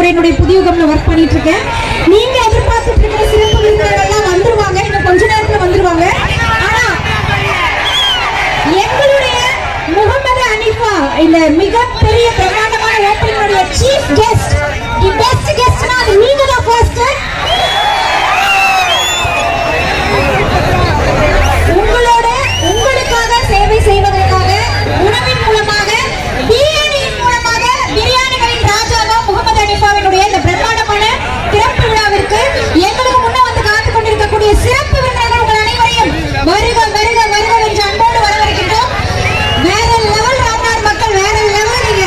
என்னுடைய புதிய யுகம்ல ஒர்க் பண்ணிட்டு இருக்கேன் நீங்க எதிர்பார்த்துட்டு இருக்கிற சிறப்பு விருந்தினர்கள் எல்லாம் வந்துருவாங்க இன்னும் கொஞ்ச நேரத்துல வந்துருவாங்க ஆனா எங்களுடைய முகமது அனிஃபா இந்த மிகப்பெரிய பிரமாண்டமான ஓப்பனிங்களுடைய சீஃப் கெஸ்ட் தி பெஸ்ட் கெஸ்ட்னா அது நீங்க தான் ஃபர்ஸ்ட் உங்களோட உங்களுக்காக சேவை செய்வதற்காக உணவின் மூலமாக பிரியாணியின் மூலமாக பிரியாணிகளின் ராஜாவாம் முகமது அனிஃபாவினுடைய இந்த பிரம்மாண்டமான திறப்பு விழாவிற்கு எங்களுக்கு முன்ன வந்து காத்துக் கொண்டிருக்கக்கூடிய சிறப்பு விருந்தினர்கள் உங்கள் அனைவரையும் வருக வருக வருக என்று அன்போடு வரவேற்கின்றோம் வேற லெவல் ராமநாடு மக்கள் வேற லெவல் நீங்க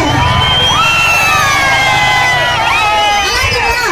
ஆகிங்களா?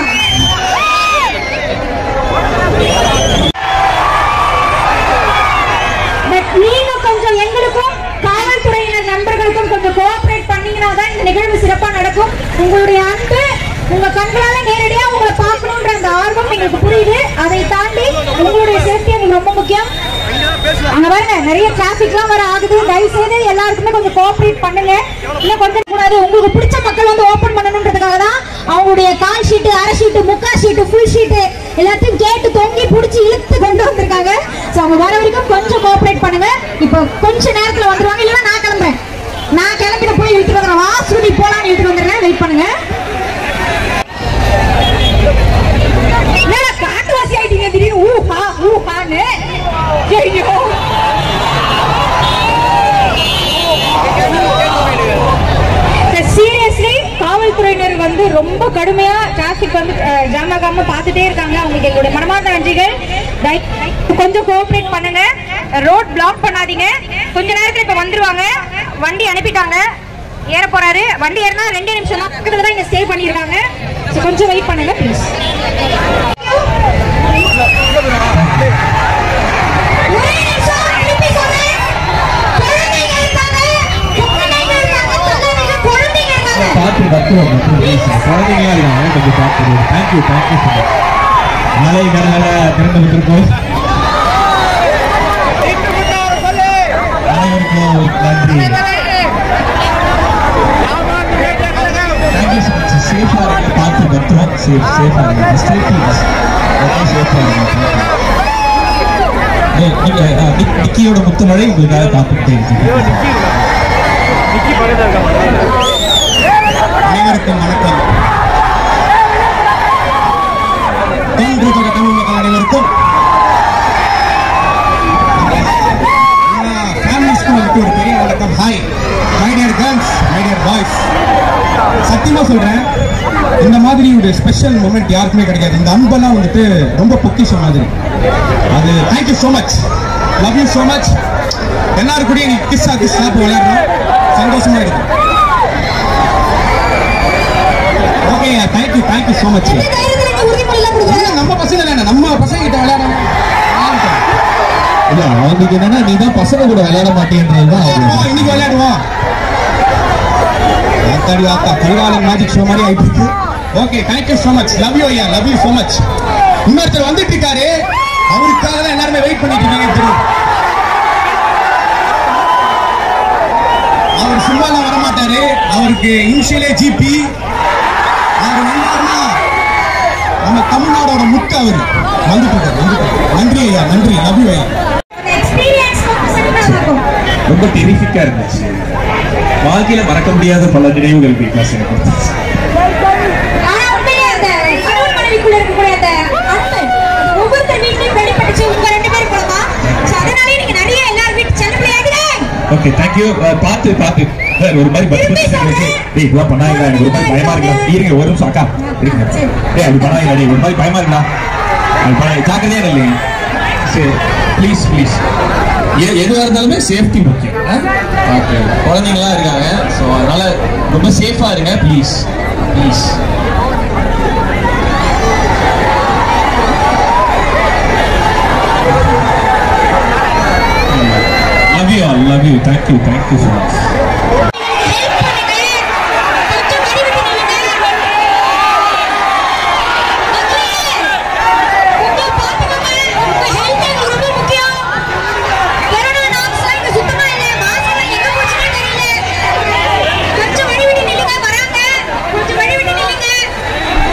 பட் நீங்க கொஞ்சம் எங்களுக்கும் காவல்துறையினர் நண்பர்களுக்கும் கொஞ்சம் கோஆபரேட் பண்ணீங்கன்னா தான் இந்த நிகழ்வு சிறப்பா நடக்கும் உங்களுடைய அன்பு உங்க கண்களால நேரடியா உங்களை பார்க்கணுன்ற அந்த ஆர்வம் எங்களுக்கு புரியுது அதை தாண்டி உங்களுடைய சேஃப்டி எங்களுக்கு ரொம்ப முக்கியம் அங்க பாருங்க நிறைய டிராபிக்லாம் வர ஆகுது தயவு செய்து எல்லாருக்குமே கொஞ்சம் கோஆபரேட் பண்ணுங்க இல்ல கொஞ்சம் கூடாது உங்களுக்கு பிடிச்ச மக்கள் வந்து ஓபன் பண்ணணுன்றதுக்காக தான் அவங்களுடைய கால் ஷீட்டு அரை ஷீட்டு முக்கா ஷீட்டு ஃபுல் ஷீட்டு எல்லாத்தையும் கேட்டு தொங்கி பிடிச்சி இழுத்து கொண்டு வந்திருக்காங்க சோ அவங்க வர வரைக்கும் கொஞ்சம் கோஆபரேட் பண்ணுங்க இப்போ கொஞ்ச நேரத்துல வந்துருவாங்க இல்லைன்னா நான் கிளம்புறேன் நான் கிளம்பிட்டு போய் இழுத்துட்டு வந்துடுறேன் வா சுருதி போலான்னு இழுத்துட்டு வந்துடுறேன் வெயிட் பண்ணுங்க என்னடா காட்டுவாசி ஆயிட்டீங்க திடீர்னு ஊஹா ஊஹான்னு ஐயோ சீரியஸ்லி காவல்துறையினர் வந்து ரொம்ப கடுமையா டிராபிக் வந்து ஜாம் ஆகாம பார்த்துட்டே இருக்காங்க அவங்களுக்கு எங்களுடைய மனமார்ந்த நன்றிகள் தயவு- கொஞ்சம் கோஆபரேட் பண்ணுங்க ரோட் பிளாக் பண்ணாதீங்க கொஞ்ச நேரத்துல இப்ப வந்துருவாங்க வண்டி அனுப்பிட்டாங்க ஏற போறாரு வண்டி ஏறினா ரெண்டே நிமிஷம் தான் பக்கத்துல தான் இங்க ஸ்டே பண்ணிருக்காங்க So, கொஞ்சம் வெயிட் பண்ணுங்க ப்ளீஸ் ஒரே நிமிஷம் திருப்பி சொல்றேன் குழந்தைங்க இருக்காங்க குழந்தைங்க இருக்காங்க குழந்தைங்க குழந்தைங்க இருக்காங்க பார்த்து பத்துவோம் குழந்தைங்களா இருக்காங்க கொஞ்சம் பார்த்து தேங்க்யூ தேங்க்யூ ஸோ மச் மழை கடனால திறந்து விட்டுருக்கோம் அனைவருக்கும் நன்றி தேங்க்யூ ஸோ மச் சேஃபாக இருங்க பார்த்து பத்துவோம் சேஃப் சேஃபாக இருங்க சேஃப்டி ஓகே சேஃபாக இருங்க ஏய், நீங்க, அஹ், நிக்- நிக்கியோட முத்துமழை உங்களுக்காக காத்துக்கிட்டே இருக்கு அனைவருக்கும் வணக்கம் தோன்று தொட தமிழ் மக்கள் அனைவருக்கும் ஃபேமிலி ஸ்கூலுக்கு ஒரு பெரிய வணக்கம் hi my dear girls my dear boys சத்தியமா சொல்றேன் இந்த மாதிரி ஒரு ஸ்பெஷல் மூமெண்ட் யாருக்குமே கிடைக்காது இந்த அன்பெல்லாம் வந்துட்டு ரொம்ப பொக்கிஷம் மாதிரி அது thank you so much love you so much எல்லாரும் கூட நீ கிஸ்ஸா கிஸ் சாப்பிட்டு விளையாடணும் சந்தோஷமா இருக்கும் okay thank you thank you so much இந்த தைரியத்துல நீங்க உறுதிமொழிலாம் கொடுக்குறீங்க நம்ம பசங்க இல்ல நம்ம பசங்க கிட்ட விளையாடணும் இல்ல அவங்களுக்கு என்னன்னா நீ தான் பசங்க கூட விளையாட மாட்டேன்றதுதான் அவங்க இன்னைக்கு விளையாடுவோம் ஆத்தாடி ஆத்தா கல்வாளன் மேஜிக் ஷோ மாதிரி ஆயிட்டு இருக்கு okay thank you so much love you ஐயா லவ் யூ ஸோ மச் இன்னொருத்தர் வந்துட்டு இருக்காரு அவருக்காக தான் எல்லாருமே வெயிட் பண்ணிட்டு இருக்கீங்க தெரியும் அவர் சும்மாலாம் வர மாட்டாரு அவருக்கு இனிஷியலே ஜிபி அவர் வந்தாருன்னா நம்ம தமிழ்நாடோட முத்து அவர் வந்துட்டு இருக்காரு, வந்துட்டு இருக்காரு. நன்றி ஐயா நன்றி லவ் யூ ஐயா எக்ஸ்பீரியன்ஸ் பர்சன்டா இருக்கும் ரொம்ப டெரிஃபிக்கா இருந்துச்சு வாழ்க்கையில மறக்க முடியாத பல நினைவுகள் பிக் பாஸ் எனக்கு கொடுத்துச்சு. ஆனா உண்மையிலே அந்த கணவன் மனைவிக்குள்ள இருக்கக்கூடிய அந்த அன்பு அது ஒவ்வொருத்தர் வீட்லயும் வெளிப்பட்டுச்சு உங்க ரெண்டு பேரும் கூடமா சோ அதனாலே நீங்க நிறைய எல்லார் வீட்டு செல்ல பிள்ளையாடுங்க ஓகே தேங்க்யூ பார்த்து பார்த்து சார் ஒரு மாதிரி பத்து பத்து செகண்ட் வச்சு டேய் இதெல்லாம் பண்ணாங்களா எனக்கு ஒரு மாதிரி பயமா இருக்குடா இருங்க ஒரு நிமிஷம் அக்கா இருங்க டேய் அப்படி பண்ணாங்களா டேய் ஒரு மாதிரி பயமா இருக்குடா அது பண்ண ஜாக்கிரதையா இல்லைங்க சரி ப்ளீஸ் ப்ளீஸ் எதுவாக இருந்தாலுமே சேஃப்டி முக்கியம் ஓகே குழந்தைங்களாம் இருக்காங்க ஸோ அதனால ரொம்ப சேஃபாக இருங்க please please love you all love you thank you thank you so much help பண்ணுங்க கொஞ்சம் வழி விட்டு நில்லுங்க மக்களே, கொஞ்சம் பாத்துக்கோங்க உங்க ஹெல்த் எனக்கு ரொம்ப முக்கியம் கொரோனா நாம்ஸ்லாம் இங்க சுத்தமா இல்ல மாஸ்க் எல்லாம் எங்க போச்சுன்னு தெரியல கொஞ்சம் வழி விட்டு நில்லுங்க வராங்க கொஞ்சம் வழி விட்டு நில்லுங்க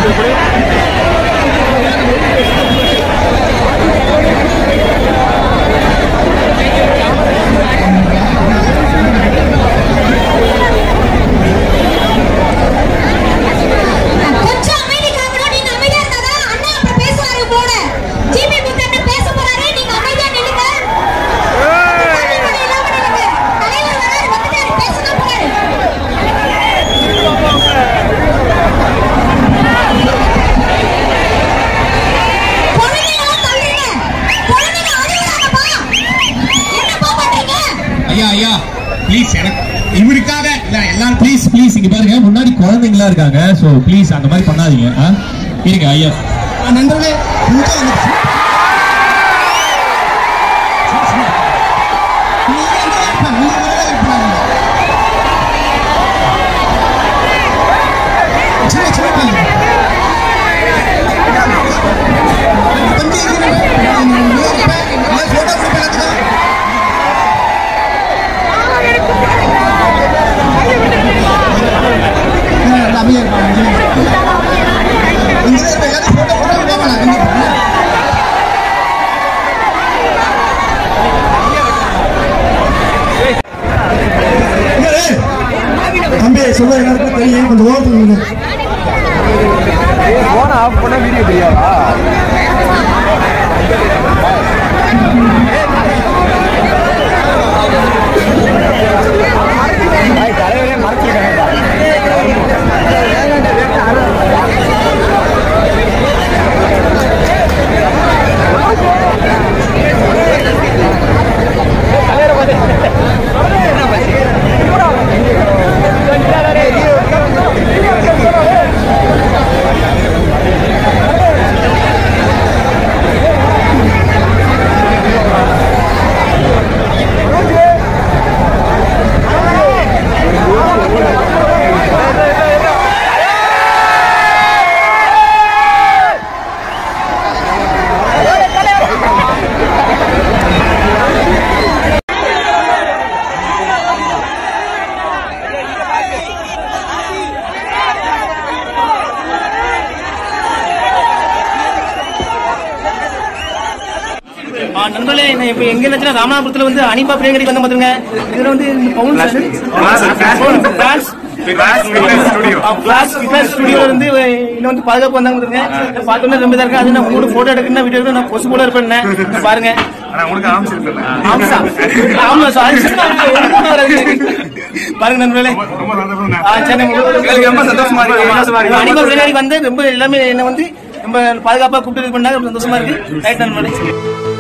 கொஞ்சம் அமைதி காக்கணும் நீங்க அமைதியா இருந்தாதான் அண்ணா அப்புறம் பேசுவாரு உங்களோட ஜிபி முத்தண்ண பேச போறாரு நீங்க அமைதியா நில்லுங்க தள்ளி வர இல்லாம நில்லுங்க தலைவர் வராரு வந்துட்டாரு பேசதான் போறாரு குழந்தைங்கள தள்ளுங்க குழந்தைங்க அழுகுறாங்கப்பா என்னப்பா பண்றீங்க ஐயா ஐயா ப்ளீஸ் எனக்கு இவருக்காக இல்ல எல்லாரும் ப்ளீஸ் ப்ளீஸ் இங்க பாருங்க முன்னாடி குழந்தைங்களா இருக்காங்க சோ ப்ளீஸ் அந்த மாதிரி பண்ணாதீங்க ஆ? இருங்க ஐயா நண்பர்களே கொஞ்சம் எனக்கு நீங்க எங்க இருப்ப? நீங்க மேல இருப்பாங்க. சின்ன சின்ன பையன். தம்பி, இங்க இரு. நான் இங்க இருப்பேன். எல்லாம் photo group எல்லாத்துக்கும். ஆ, நல்லா அமைதியா இருப்பாங்க. இங்க இருப்பேன். எல்லாரும் photo photo போகலாம். இங்க இருப்பேன். தம்பி சொல்ல எல்லாருக்கும் தெரியும் கொஞ்சம் ஓரத்துக்கு நில்லு. போன ஆஃப் பண்ண வீடியோ தெரியாதா தலைவரே மறைச்சிருக்காங்க ஆ, நண்பர்களே நான் இப்ப எங்க இருந்துச்சுன்னா ராமநாதபுரத்துல வந்து அனிபா பிரியங்கடி வந்து பாத்துருங்க இதுல வந்து இந்த பவுன் பிரான்ஸ் கிளாஸ் ஃபிட்னஸ் ஸ்டுடியோல இருந்து இன்னும் வந்து பாதுகாப்பு வந்தாங்க பாத்துருங்க இதை பார்த்தோன்னே ரொம்ப இதா இருக்கு அது நான் உங்களோட போட்டோ எடுக்கணும் வீடியோ எடுக்க நான் கொசு போல இருப்பேன் இதை பாருங்க ஆம்சா ஆமா சார் பாருங்க நண்பர்களே ஆ, சரி, உங்களுக்கு ரொம்ப சந்தோஷமா இருக்கு அனிபா பிரியங்கடி வந்து ரொம்ப எல்லாமே என்ன வந்து ரொம்ப பாதுகாப்பா கூப்பிட்டு இது பண்ணாங்க ரொம்ப சந்தோஷமா இருக்கு ரைட் நண்பர்களே